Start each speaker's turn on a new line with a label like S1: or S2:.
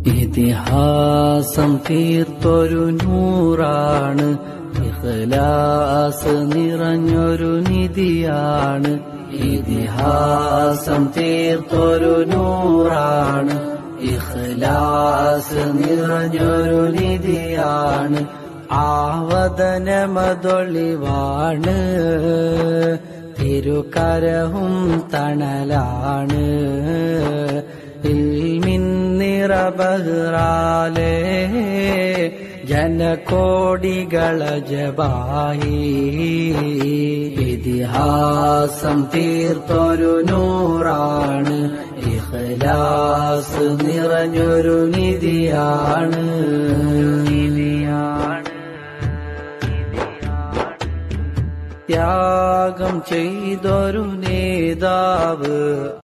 S1: ഇതിഹാസം തീർത്തൊരു നൂറാണ് ഇഖ്ലാസ് നിറഞ്ഞൊരു നിധിയാണ് ഇതിഹാസം തീർത്തൊരു നൂറാണ് ഇഖ്ലാസ് നിറഞ്ഞൊരു നിധിയാണ് ആവദനമതൊളിവാണ് തിരുകരവും തണലാണ് ഇൽമിൻ നിറബഹ്റാലേ ജനകോടികള ജബായി ഇതിഹാസം തീർത്തൊരു നൂറാണ് ഇഖ്ലാസ് നിറഞ്ഞൊരു നിധിയാണ് ത്യാഗം ചെയ്തൊരു നേതാവ്